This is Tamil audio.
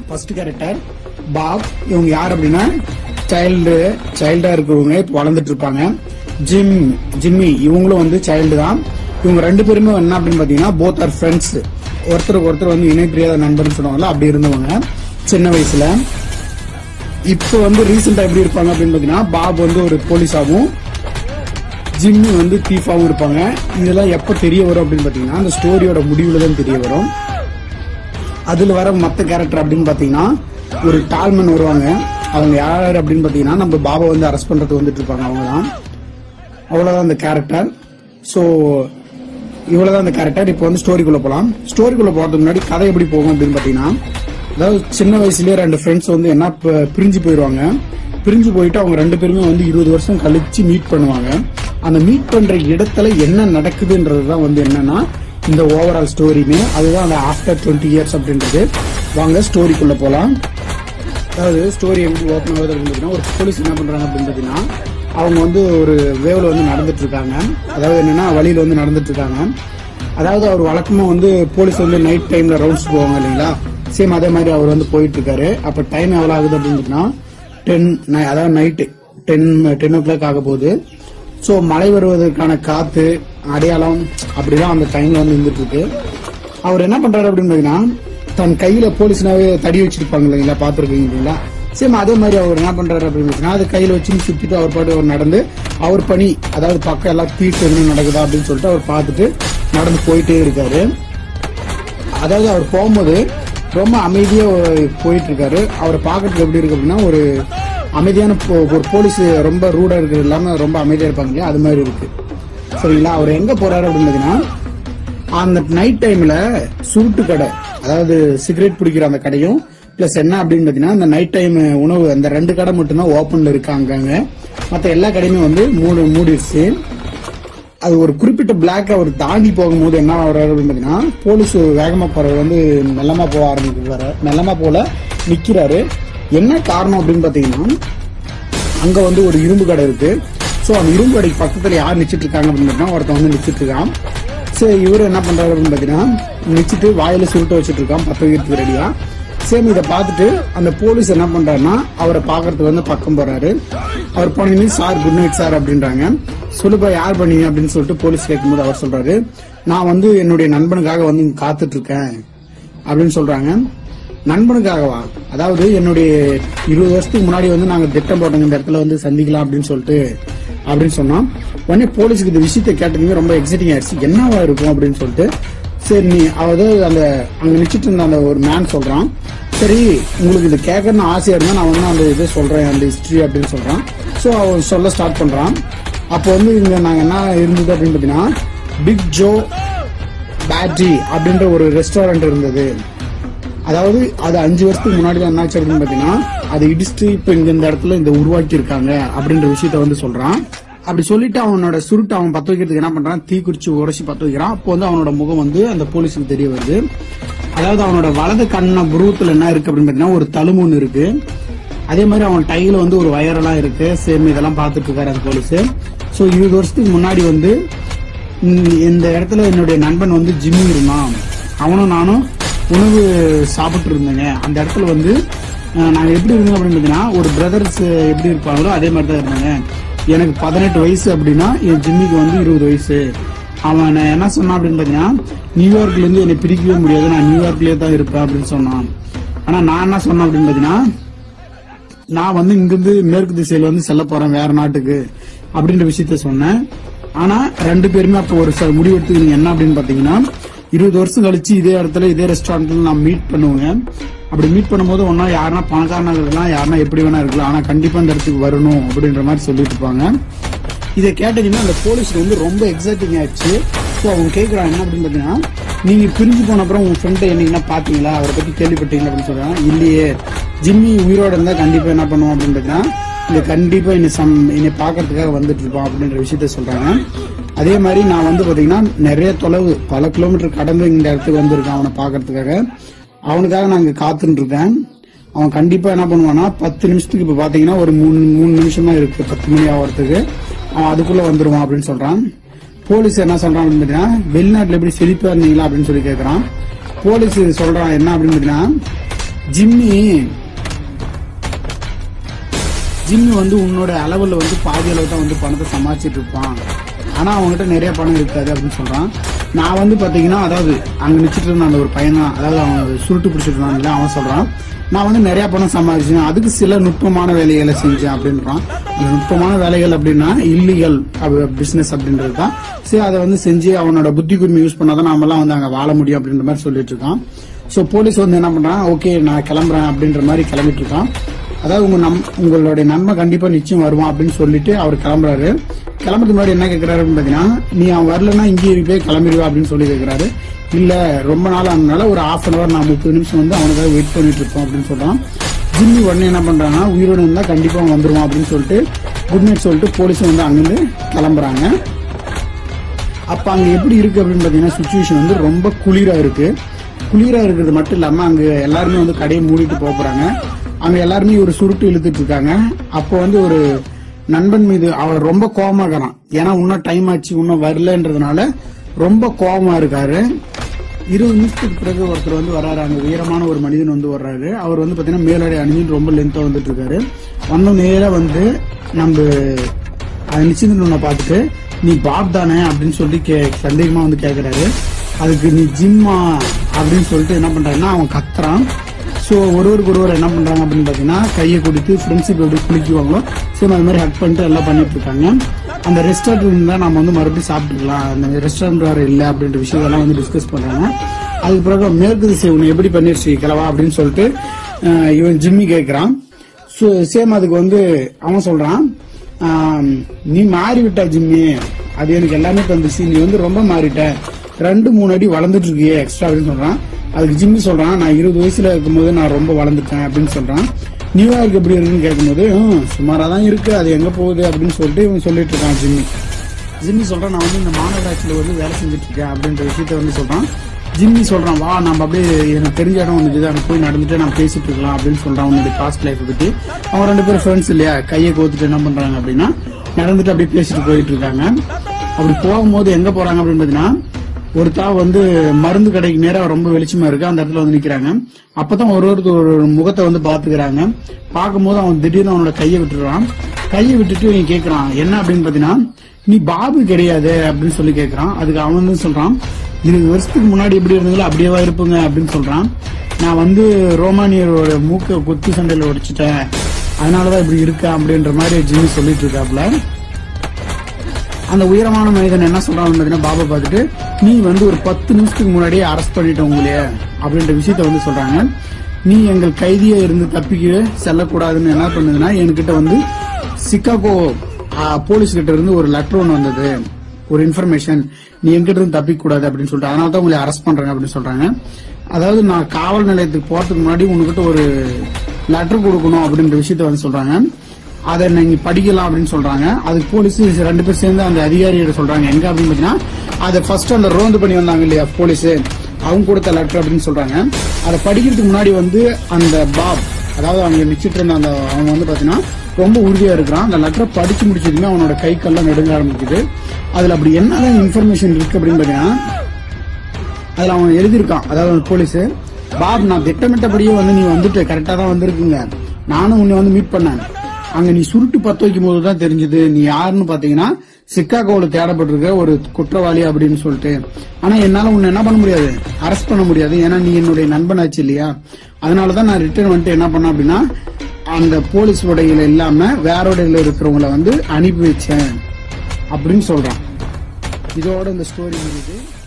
ஃபர்ஸ்ட் கேரக்டர் பாப் இவங்க யார் அப்படின்னா சைல்டு சைல்டா இருக்கிறவங்க இப்ப வளர்ந்துட்டு இருப்பாங்க ஜிம் ஜிம்மி இவங்களும் வந்து சைல்டு தான் இவங்க ரெண்டு பேருமே என்ன அப்படின்னு பாத்தீங்கன்னா போத் ஆர் ஃப்ரெண்ட்ஸ் ஒருத்தருக்கு ஒருத்தர் வந்து இணை பிரியாத நண்பர்னு சொல்லுவாங்கல்ல அப்படி இருந்தவங்க சின்ன வயசுல இப்போ வந்து ரீசெண்டா எப்படி இருப்பாங்க அப்படின்னு பாத்தீங்கன்னா பாப் வந்து ஒரு போலீஸாவும் ஜிம்மி வந்து தீஃபாவும் இருப்பாங்க இதெல்லாம் எப்ப தெரிய வரும் அப்படின்னு பாத்தீங்கன்னா அந்த ஸ்டோரியோட முடிவுல தான் தெரிய வரும் அதுல வர மத்த கேரக்டர் அப்படின்னு பாத்தீங்கன்னா ஒரு டால்மன் வருவாங்க அவங்க யார் அப்படின்னு பாத்தீங்கன்னா நம்ம பாபா வந்து அரெஸ்ட் பண்றது வந்துட்டு இருப்பாங்க அவங்க தான் அவ்வளவுதான் அந்த கேரக்டர் சோ இவ்வளவுதான் அந்த கேரக்டர் இப்போ வந்து ஸ்டோரிக்குள்ள போலாம் ஸ்டோரிக்குள்ள போறதுக்கு முன்னாடி கதை எப்படி போகும் அப்படின்னு பாத்தீங்கன்னா அதாவது சின்ன வயசுலயே ரெண்டு ஃப்ரெண்ட்ஸ் வந்து என்ன ப- பிரிஞ்சு போயிடுவாங்க பிரிஞ்சு போயிட்டு அவங்க ரெண்டு பேருமே வந்து இருபது வருஷம் கழிச்சு மீட் பண்ணுவாங்க அந்த மீட் பண்ற இடத்துல என்ன நடக்குதுன்றது தான் வந்து என்னன்னா இந்த ஓவரால் ஸ்டோரின்னு அதுதான் அந்த ஆஃப்டர் டுவெண்ட்டி இயர்ஸ் அப்படின்றது வாங்க ஸ்டோரிக்குள்ள போலாம் அதாவது ஸ்டோரி எப்படி ஓப்பன் ஆகுது அப்படின்னு பார்த்தீங்கன்னா ஒரு போலீஸ் என்ன பண்றாங்க அப்படின்னு பார்த்தீங்கன்னா அவங்க வந்து ஒரு வேவ்ல வந்து நடந்துட்டு இருக்காங்க அதாவது என்னன்னா வழியில வந்து நடந்துட்டு இருக்காங்க அதாவது அவர் வழக்கமா வந்து போலீஸ் வந்து நைட் டைம்ல ரவுண்ட்ஸ் போவாங்க இல்லைங்களா சேம் அதே மாதிரி அவர் வந்து போயிட்டு இருக்காரு அப்ப டைம் எவ்வளவு ஆகுது அப்படின்னு பார்த்தீங்கன்னா டென் அதாவது night ten ten o'clock ஆக போகுது ஸோ மழை வருவதற்கான காத்து அடையாளம் அப்படிதான் அந்த டைம்ல வந்து இருந்துட்டு இருக்கு அவர் என்ன பண்றாரு அப்படின்னு பாத்தீங்கன்னா தன் கையில போலீஸ்னாவே தடி வச்சிருப்பாங்க இல்லைங்களா பாத்துருக்கீங்க இல்லைங்களா சேம் அதே மாதிரி அவர் என்ன பண்றாரு அப்படின்னு பாத்தீங்கன்னா அது கையில வச்சு சுத்திட்டு அவர் பாட்டு அவர் நடந்து அவர் பணி அதாவது பக்கம் எல்லாம் தீட்டு என்ன நடக்குதா அப்படின்னு சொல்லிட்டு அவர் பார்த்துட்டு நடந்து போயிட்டே இருக்காரு அதாவது அவர் போகும்போது ரொம்ப அமைதியா போயிட்டு இருக்காரு அவரை பார்க்கறதுக்கு எப்படி இருக்கு அப்படின்னா ஒரு அமைதியான போ- ஒரு போலீஸ் ரொம்ப ரூடா இருக்கிறது இல்லாம ரொம்ப அமைதியா இருப்பாங்க இல்லையா அது மாதிரி இருக்கு சரிங்களா அவர் எங்க போறாரு அப்படின்னு பாத்தீங்கன்னா அந்த நைட் டைம்ல சுருட்டு கடை அதாவது சிகரெட் பிடிக்கிற அந்த கடையும் பிளஸ் என்ன அப்படின்னு பாத்தீங்கன்னா அந்த நைட் டைம் உணவு அந்த ரெண்டு கடை மட்டும்தான் ஓப்பன்ல இருக்காங்க மத்த எல்லா கடையுமே வந்து மூடு மூடிடுச்சு அது ஒரு குறிப்பிட்ட பிளாக் அவர் தாண்டி போகும்போது என்ன ஆகுறாரு அப்படின்னு பாத்தீங்கன்னா போலீஸ் வேகமா போறவர் வந்து மெல்லமா போக ஆரம்பிக்கிறாரு மெல்லமா போல நிக்கிறாரு என்ன காரணம் அப்படின்னு பாத்தீங்கன்னா அங்க வந்து ஒரு இரும்பு கடை இருக்கு சோ அந்த இரும்பு கடைக்கு பக்கத்துல யார் நிச்சிட்டு இருக்காங்க அப்படின்னு பாத்தீங்கன்னா ஒருத்தன் வந்து நிச்சிட்டு இருக்கான் சரி இவரு என்ன பண்றாரு அப்படின்னு பாத்தீங்கன்னா நிச்சிட்டு வாயில சுருட்ட வச்சிட்டு இருக்கான் பத்து வைக்கிறதுக்கு ரெடியா சேம் இதை பார்த்துட்டு அந்த போலீஸ் என்ன பண்றாருன்னா அவரை பாக்குறதுக்கு வந்து பக்கம் போறாரு அவர் போனீங்க சார் குட் நைட் சார் அப்படின்றாங்க சொல்லுப்பா யார் பண்ணீங்க அப்படின்னு சொல்லிட்டு போலீஸ் கேட்கும்போது அவர் சொல்றாரு நான் வந்து என்னுடைய நண்பனுக்காக வந்து இங்க காத்துட்டு இருக்கேன் அப்படின்னு சொல்றாங்க நண்பனுக்காகவா அதாவது என்னுடைய இருபது வருஷத்துக்கு முன்னாடி வந்து நாங்க திட்டம் போட்டோங்க இந்த இடத்துல வந்து சந்திக்கலாம் அப்படின்னு சொல்லிட்டு அப்படின்னு சொன்னோம் உடனே போலீஸுக்கு இந்த விஷயத்தை கேட்டதுமே ரொம்ப எக்ஸைட்டிங் ஆயிடுச்சு என்னவா இருக்கும் அப்படின்னு சொல்லிட்டு சரி நீ அதாவது அந்த அங்க நிச்சிட்டு இருந்த அந்த ஒரு மேன் சொல்றான் சரி உங்களுக்கு இது கேட்கணும்னு ஆசையா இருந்தா நான் வந்து அந்த இது சொல்றேன் அந்த ஹிஸ்டரி அப்படின்னு சொல்றான் சோ அவன் சொல்ல ஸ்டார்ட் பண்றான் அப்போ வந்து இங்க நாங்க என்ன இருந்தது அப்படின்னு பாத்தீங்கன்னா பிக் ஜோ பேட்ரி அப்படின்ற ஒரு ரெஸ்டாரண்ட் இருந்தது அதாவது அது அஞ்சு வருஷத்துக்கு முன்னாடி தான் என்னாச்சு அப்படின்னு பாத்தீங்கன்னா அதை இடிச்சுட்டு இப்ப இங்க இந்த இடத்துல இந்த உருவாக்கி இருக்காங்க அப்படின்ற விஷயத்த வந்து சொல்றான் அப்படி சொல்லிட்டு அவனோட சுருட்டு அவன் பத்த வைக்கிறதுக்கு என்ன பண்றான் தீ குறிச்சு உரசி பத்த வைக்கிறான் அப்போ வந்து அவனோட முகம் வந்து அந்த போலீஸுக்கு தெரிய வருது அதாவது அவனோட வலது கண்ண புருவத்துல என்ன இருக்கு அப்படின்னு பாத்தீங்கன்னா ஒரு தழும்பு இருக்கு அதே மாதிரி அவன் டைல வந்து ஒரு வயரெல்லாம் இருக்கு சேம் இதெல்லாம் பார்த்துட்டு இருக்காரு அந்த போலீஸ் சோ இருபது வருஷத்துக்கு முன்னாடி வந்து இந்த- இந்த இடத்துல என்னுடைய நண்பன் வந்து ஜிம்மி இருந்தான் அவனும் நானும் உணவு சாப்பிட்டு இருந்தேங்க அந்த இடத்துல வந்து அஹ், நாங்க எப்படி இருந்தோம் அப்படின்னு பார்த்தீங்கன்னா ஒரு பிரதர்ஸ் எப்படி இருப்பாங்களோ அதே மாதிரி தான் இருந்தாங்க எனக்கு பதினெட்டு வயசு அப்படின்னா என் ஜிம்மிக்கு வந்து இருபது வயசு அவன் நான் என்ன சொன்னான் அப்படின்னு பார்த்தீங்கன்னா நியூயார்க்ல இருந்து என்னை பிரிக்கவே முடியாது நான் நியூயார்க்லயே தான் இருப்பேன் அப்படின்னு சொன்னான் ஆனா நான் என்ன சொன்னேன் அப்படின்னு பார்த்தீங்கன்னா நான் வந்து இங்கிருந்து மேற்கு திசையில வந்து செல்ல போறேன் வேற நாட்டுக்கு அப்படின்ற விஷயத்த சொன்னேன் ஆனா ரெண்டு பேருமே அப்போ ஒரு ச- முடிவு எடுத்துக்கணும் என்ன அப்படின்னு பாத்தீங்கன்னா இருபது வருஷம் கழிச்சு இதே இடத்துல இதே ரெஸ்டாரண்ட்ல நான் மீட் பண்ணுவேங்க அப்படி மீட் பண்ணும்போது ஒன்னா யாருன்னா பணக்காரனா இருக்கலாம் யாருன்னா எப்படி வேணா இருக்கலாம் ஆனா கண்டிப்பா இந்த இடத்துக்கு வரணும் அப்படின்ற மாதிரி சொல்லிட்டு இருப்பாங்க இதை கேட்டதுமே அந்த போலீஸ்க்கு வந்து ரொம்ப எக்ஸைட்டிங் ஆயிடுச்சு ஸோ அவங்க கேட்குறாங்க என்ன அப்படின்னு பார்த்தீங்கன்னா நீங்க பிரிஞ்சு போன அப்புறம் உங்க ஃப்ரெண்டை என்னைக்குன்னா பாத்தீங்களா அவரை பத்தி கேள்விப்பட்டீங்களா அப்படின்னு சொல்றாங்க இல்லையே ஜிம்மி உயிரோட இருந்தா கண்டிப்பா என்ன பண்ணுவோம் அப்படின்னு பார்த்தீங்கன்னா இது கண்டிப்பா என்னை சம் என்னை பார்க்கறதுக்காக வந்துட்டு இருப்பான் அப்படின்ற விஷயத்த சொல்றாங்க அதே மாதிரி நான் வந்து பாத்தீங்கன்னா நிறைய தொலைவு பல கிலோமீட்டர் கடந்து இந்த இடத்துக்கு வந்திருக்கேன் அவனை பார்க்கறதுக்காக அவனுக்காக நான் இங்க காத்துட்டு இருக்கேன் அவன் கண்டிப்பா என்ன பண்ணுவான்னா பத்து நிமிஷத்துக்கு இப்ப பாத்தீங்கன்னா ஒரு மூணு மூணு நிமிஷம் தான் இருக்கு பத்து மணி ஆகிறதுக்கு அவன் அதுக்குள்ள வந்துருவான் அப்படின்னு சொல்றான் போலீஸ் என்ன சொல்றான் அப்படின்னு பாத்தீங்கன்னா வெளிநாட்டுல எப்படி செழிப்பா இருந்தீங்களா அப்படின்னு சொல்லி கேக்குறான் போலீஸ் சொல்றான் என்ன அப்படின்னு பாத்தீங்கன்னா ஜிம்மி ஜிம்மி வந்து உன்னோட அளவுல வந்து பாதி அளவு தான் வந்து பணத்தை சமாளிச்சிட்டு இருப்பான் ஆனா அவங்ககிட்ட நிறைய பணம் இருக்காது அப்படின்னு சொல்றான் நான் வந்து பாத்தீங்கன்னா அதாவது அங்க நிச்சிட்டு இருந்த அந்த ஒரு பையன் தான் அதாவது அவன் சுருட்டு பிடிச்சிட்டு இருந்தான்ல அவன் சொல்றான் நான் வந்து நிறைய பணம் சம்பாதிச்சேன் அதுக்கு சில நுட்பமான வேலைகளை செஞ்சேன் அப்படின்றான் அந்த நுட்பமான வேலைகள் அப்படின்னா இல்லீகல் பிசினஸ் அப்படின்றது தான் சரி அதை வந்து செஞ்சு அவனோட புத்தி குருமி யூஸ் பண்ணாதான் நாமெல்லாம் வந்து அங்க வாழ முடியும் அப்படின்ற மாதிரி சொல்லிட்டு இருக்கான் சோ போலீஸ் வந்து என்ன பண்றான் ஓகே நான் கிளம்புறேன் அப்படின்ற மாதிரி கிளம்பிட்டு இருக்கான் அதாவது உங்க நம் உங்களுடைய நண்பன் கண்டிப்பா நிச்சயம் வருவான் அப்படின்னு சொல்லிட்டு அவர் கிளம்புறாரு கிளம்புறதுக்கு முன்னாடி என்ன கேக்குறாரு அப்படின்னு பாத்தீங்கன்னா நீ அவன் வரலன்னா இங்கே போய் கிளம்பிடுவா அப்படின்னு சொல்லி கேக்குறாரு இல்ல ரொம்ப நாள் ஆனதுனால ஒரு ஹாஃப் அன் அவர் நான் முப்பது நிமிஷம் வந்து அவனுக்காக வெயிட் பண்ணிட்டு இருப்போம் அப்படின்னு சொல்றான் ஜிம்மி உடனே என்ன பண்றாங்கன்னா உயிரோடு இருந்தா கண்டிப்பா அவன் வந்துருவான் அப்படின்னு சொல்லிட்டு குட் நைட் சொல்லிட்டு போலீஸ் வந்து அங்கிருந்து கிளம்புறாங்க அப்ப அங்க எப்படி இருக்கு அப்படின்னு பாத்தீங்கன்னா சுச்சுவேஷன் வந்து ரொம்ப குளிரா இருக்கு குளிரா இருக்கிறது மட்டும் இல்லாம அங்க எல்லாருமே வந்து கடையை மூடிட்டு போக போறாங்க அங்க எல்லாருமே ஒரு சுருட்டு இழுத்துட்டு இருக்காங்க அப்போ வந்து ஒரு நண்பன் மீது அவர் ரொம்ப கோவமா இருக்கிறான் ஏன்னா இன்னும் டைம் ஆச்சு இன்னும் வரலன்றதுனால ரொம்ப கோவமா இருக்காரு இருபது நிமிஷத்துக்கு பிறகு ஒருத்தர் வந்து வர்றாரு அங்க உயரமான ஒரு மனிதன் வந்து வர்றாரு அவர் வந்து பாத்தீங்கன்னா மேலடை அணிஞ்சு ரொம்ப லென்த்தா வந்துட்டு இருக்காரு வந்த நேரா வந்து நம்ம அது நிச்சயத்து உன்னை பார்த்துட்டு நீ பாப் தானே அப்படின்னு சொல்லி கே சந்தேகமா வந்து கேக்குறாரு அதுக்கு நீ ஜிம்மா அப்படின்னு சொல்லிட்டு என்ன பண்றாருன்னா அவன் கத்துறான் ஸோ ஒருவருக்கு ஒருவர் என்ன பண்றாங்க அப்படின்னு பாத்தீங்கன்னா கையை கொடுத்து ஃப்ரெண்ட்ஷிப் எப்படி குளிக்குவாங்களோ சேம் அது மாதிரி ஹக் பண்ணிட்டு எல்லாம் பண்ணிட்டு இருக்காங்க அந்த ரெஸ்டாரண்ட் இருந்தா நம்ம வந்து மறுபடியும் சாப்பிட்டுக்கலாம் அந்த ரெஸ்டாரண்ட் வேற இல்லை அப்படின்ற விஷயத்தெல்லாம் வந்து டிஸ்கஸ் பண்றாங்க அதுக்கு பிறகு மேற்கு திசை உன்னை எப்படி பண்ணிருச்சு கிளவா அப்படின்னு சொல்லிட்டு அஹ், இவன் ஜிம்மி கேக்குறான் ஸோ சேம் அதுக்கு வந்து அவன் சொல்றான் ஆம், நீ மாறி விட்ட ஜிம்மி அது எனக்கு எல்லாமே தந்துச்சு நீ வந்து ரொம்ப மாறிட்ட ரெண்டு மூணு அடி வளர்ந்துட்டு இருக்கியே எக்ஸ்ட்ரா அப்படின்னு சொல்றான் அதுக்கு ஜிம்மி சொல்றான் நான் இருபது வயசுல இருக்கும்போது நான் ரொம்ப வளர்ந்துட்டேன் அப்படின்னு சொல்றான் நியூயார்க் எப்படி இருக்குன்னு கேட்கும்போது "ஹம், சுமாரா தான் இருக்கு அது எங்க போகுது அப்படின்னு சொல்லிட்டு இவன் சொல்லிட்டு இருக்கான் ஜிம்மி ஜிம்மி சொல்றான் நான் வந்து இந்த மாநகராட்சியில வந்து வேலை செஞ்சுட்டு இருக்கேன் அப்படின்ற விஷயத்த வந்து சொல்றான் ஜிம்மி சொல்றான் வா நம்ம அப்படியே எனக்கு தெரிஞ்ச இடம் ஒன்று இருக்குது அங்க போய் நடந்துட்டு நான் பேசிட்டு இருக்கலாம் அப்படின்னு சொல்றான் அவனுடைய பாஸ்ட் லைஃப் பத்தி அவங்க ரெண்டு பேரும் ஃப்ரெண்ட்ஸ் இல்லையா கையை கோத்துட்டு என்ன பண்றாங்க அப்படின்னா நடந்துட்டு அப்படியே பேசிட்டு போயிட்டு இருக்காங்க அப்படி போகும்போது எங்க போறாங்க அப்படின்னு பாத்தீங்கன்னா ஒரு தா வந்து மருந்து கடைக்கு நேரா ரொம்ப வெளிச்சமா இருக்கு அந்த இடத்துல வந்து நிக்கிறாங்க அப்பதான் ஒரு ஒருத்தர் ஒரு முகத்தை வந்து பாத்துக்கிறாங்க பார்க்கும்போது அவன் திடீர்னு அவனோட கையை விட்டுறான் கையை விட்டுட்டு இவன் கேக்குறான் என்ன அப்படின்னு பாத்தீங்கன்னா நீ பாபு கிடையாது அப்படின்னு சொல்லி கேக்குறான் அதுக்கு அவன் வந்து சொல்றான் இருபது வருஷத்துக்கு முன்னாடி எப்படி இருந்தீங்களோ அப்படியேவா இருப்புங்க அப்படின்னு சொல்றான் நான் வந்து ரோமானியரோட மூக்க குத்து சண்டையில உடைச்சிட்டேன் அதனாலதான் இப்படி இருக்கேன் அப்படின்ற மாதிரி ஜிம்மி சொல்லிட்டு இருக்காப்ல அந்த உயரமான மனிதன் என்ன சொல்றான் பாத்தீங்கன்னா பாபா பார்த்துட்டு நீ வந்து ஒரு பத்து நிமிஷத்துக்கு முன்னாடியே அரெஸ்ட் பண்ணிட்ட உங்களைய அப்படின்ற விஷயத்த வந்து சொல்றாங்க நீ எங்கள் கைதியா இருந்து தப்பிக்க செல்லக்கூடாதுன்னு என்ன பண்ணுதுன்னா என்கிட்ட வந்து சிக்காகோ போலீஸ் கிட்ட இருந்து ஒரு லெட்டர் ஒன்று வந்தது ஒரு இன்ஃபர்மேஷன் நீ எங்கிட்ட இருந்து தப்பிக்க கூடாது அப்படின்னு சொல்லிட்டு அதனால தான் உங்களை அரெஸ்ட் பண்றாங்க அப்படின்னு சொல்றாங்க அதாவது நான் காவல் நிலையத்துக்கு போறதுக்கு முன்னாடி உங்ககிட்ட ஒரு லெட்டர் கொடுக்கணும் அப்படின்ற விஷயத்த வந்து சொல்றாங்க அதை நீங்க படிக்கலாம் அப்படின்னு சொல்றாங்க அதுக்கு போலீஸ் ரெண்டு பேர் சேர்ந்து அந்த அதிகாரிகிட்ட சொல்றாங்க எங்க அப்படின்னு பாத்தீங்கன்னா அதை ஃபர்ஸ்ட் அந்த ரோந்து பண்ணி வந்தாங்க இல்லையா போலீஸ் அவங்க கொடுத்த லெட்டர் அப்படின்னு சொல்றாங்க அதை படிக்கிறதுக்கு முன்னாடி வந்து அந்த பாப் அதாவது அவங்க நிச்சிட்டு இருந்த அந்த அவங்க வந்து பாத்தீங்கன்னா ரொம்ப உறுதியா இருக்கிறான் அந்த லெட்டரை படிச்சு முடிச்சதுமே அவனோட கை கல்லாம் நெடுங்க ஆரம்பிக்குது அதுல அப்படி என்னதான் இன்ஃபர்மேஷன் இருக்கு அப்படின்னு பாத்தீங்கன்னா அதுல அவன் எழுதியிருக்கான் அதாவது போலீஸ் பாப் நான் திட்டமிட்டபடியே வந்து நீ வந்துட்டு கரெக்டா தான் வந்திருக்குங்க நானும் உன்னை வந்து மீட் பண்ணேன் அங்க நீ சுருட்டு பத்த வைக்கும் போது தான் தெரிஞ்சது நீ யாருன்னு பாத்தீங்கன்னா சிக்காகோல தேடப்பட்டிருக்க ஒரு குற்றவாளி அப்படின்னு சொல்லிட்டு ஆனா என்னால உன்னை என்ன பண்ண முடியாது அரெஸ்ட் பண்ண முடியாது ஏன்னா நீ என்னுடைய நண்பனாச்சு இல்லையா அதனாலதான் நான் ரிட்டர்ன் வந்துட்டு என்ன பண்ணேன் அப்படின்னா அந்த போலீஸ் உடையில இல்லாம வேற உடையில இருக்கிறவங்கள வந்து அனுப்பி வச்சேன் அப்படின்னு சொல்றான் இதோட இந்த ஸ்டோரி முடியுது